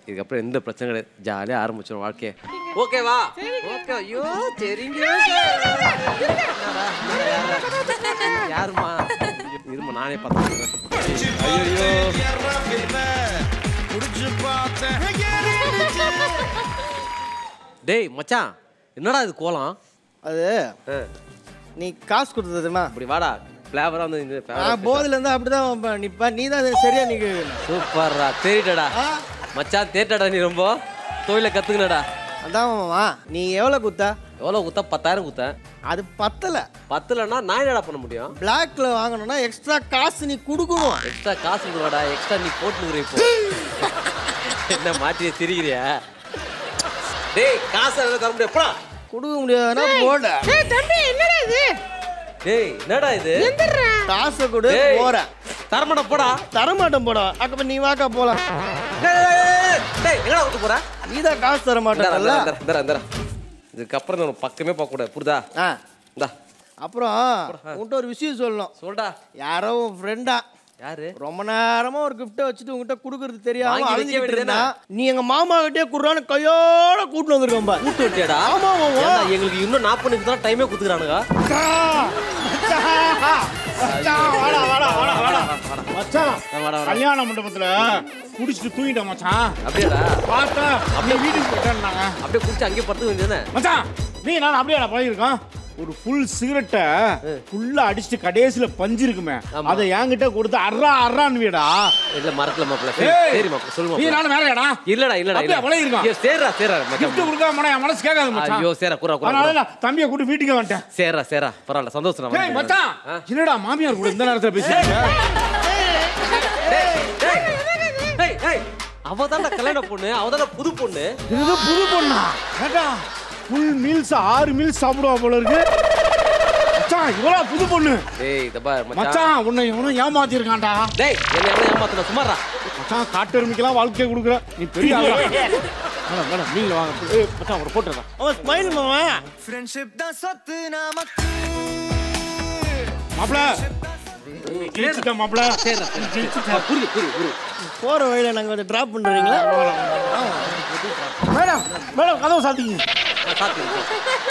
இதுக்கப்புறம் எந்த பிரச்சனை கிடையாது ஜாலியாக ஆரம்பிச்சிடும் வாழ்க்கைய ஓகேவா ஓகே ஐயோ சரிங்க என்னடா, என்னடா, யாரா? யாரும்மா இருமா நானே பார்த்துக்கிறேன் ஐயோ டேய் மச்சான் என்னடா இது கோலம் அது நீ காசு கொடுத்தது தெரியுமா அப்படி வாடா ஃப்ளேவராக வந்து இந்த நான் போதில் இருந்தா அப்படிதான் நிப்ப நீ தான் சரியா நீ சூப்பர்ரா தேறிட்டடா மச்சான் தேட்டடா நீ ரொம்ப தொழிலை கற்றுக்கினடா அதான் மாமா நீ எவ்வளோ குத்தா எவ்வளோ குத்தா பத்தாயிரம் குத்தேன் அது பத்தல பத்துலன்னா நான் என்னடா பண்ண முடியும் பிளாக்ல வாங்கணும்னா எக்ஸ்ட்ரா காசு நீ கொடுக்கணும் எக்ஸ்ட்ரா காசு கொடுவாடா எக்ஸ்ட்ரா நீ போட்டுக்கிற இப்போ என்ன மாட்டிய சிரிக்கிறியா டேய் காசு எல்லாம் தர முடியாது போடா கொடுக்க முடியாதுன்னா போட ஏய் தம்பி என்னடா இது டேய் என்னடா இது எந்திரா காசை கொடு டேய், போறேன் தரமாட்ட போடா தரமாட்டேன் போட அப்ப நீ வாக்கா போலாம் டேய், டேய், டேய் எங்கடா விட்டு போற நீ தான் காசு தர இந்தா, மாட்டேன்ல இந்தா, இந்தா, இந்தா. இதுக்கப்புறம் நம்ம பக்கமே பார்க்க கூடாது புரியுதா ஆ இந்தா அப்புறம் உன்கிட்ட ஒரு விஷயம் சொல்லணும் சொல்டா யாரோ உன் ஃப்ரெண்டா யாரு ரொம்ப நேரமா ஒரு கிஃப்ட்டை வச்சுட்டு உங்ககிட்ட கொடுக்கறது தெரியாம வாங்கி வைக்க அழிஞ்சிட்டு வேண்டியதுதானே? இருந்தா நீ எங்க மாமா கிட்டே குடுறான்னு கையோட கூட்டு வந்திருக்கோம் பாரு. கூட்டு விட்டியாடா ஆமா, மாமா. ஏன்டா, எங்களுக்கு இன்னும் நாற்பது நிமிஷம் தான் டைமே கொடுத்துக்கிறானுங்க வாடா வாடா வாடா வாடா மச்சான் வாடா, வாடா. கல்யாண மண்டபத்துல குடிச்சிட்டு தூங்கிட்டேன் மச்சான் அப்படியாடா பார்த்தா அப்படியே வீட்டுக்கு போயிட்டேன்னாங்க அப்படியே குடிச்சு அங்கேயே படுத்துக்க வேண்டியதானே மச்சான் நீ நான் அப்படியே நான் பழகிருக்கோம் ஒரு ஃபுல் சிகரெட்டை ஃபுல்லா அடிச்சுட்டு கடைசியில பஞ்சு இருக்குமே ஆமா. அதை என்கிட்ட கொடுத்து அர்ரா அர்றான்னு வீடா இல்ல மறக்கல மாப்பிள்ள சரி ஏய், சரி மாப்பிள்ள சொல்லு நீ மாப்பிள்ள நானும் வேலையாடா இல்லடா இல்லடா அப்படியே இல்ல பழகிருக்கோம். ஐயோ, சேர்றா சேர்றா கிஃப்ட் மச்சான் கொடுக்காம போனா என் மனசு கேட்காது மச்சான் ஐயோ சேரா குறா அதனால குறா நான் தம்பியை கூட்டி வீட்டுக்கு வந்துட்டேன் சேர்றா சேர்றா பரவாயில்ல சந்தோஷம் நான் ஏய் வந்துட்டேன். மச்சான் ஆ? என்னடா மாமியார் கூட இந்த நேரத்துல பேசுறீங்க டேய், டேய், அவ தான்டா கல்யாண பொண்ணு அவ தான்டா புது பொண்ணு இது புது பொண்ணா ஏடா ஃபுல் மீல்ஸ் ஆறு மீல்ஸ் சாப்பிடுவா போல இருக்கு மச்சான் இவ்வளோ புது பொண்ணு டேய் இத பாரு மச்சான் மச்சான் உன்னை இவனும் ஏமாத்திருக்கான்டா டேய் என்ன எவனை ஏமாத்துன சும்மாடா மச்சான் காட்டெருமைக்கெல்லாம் வாழ்க்கையை கொடுக்குற நீ பெரிய ஆளா மேடம் மேடம் நீங்க வாங்க ஏய், மச்சான் அவரை போட்டுறேன் அவன் ஸ்மைல் மாமா மாப்பிள ஜெயிச்சுட்டா மாப்பிள சேர்றா சேர்றா புரியுது புரியுது புரியுது போற வழியில நாங்க வந்து டிராப் பண்றீங்களா மேடம் மேடம் கதவை சாத்திங்க நான் சாப்பிட்டு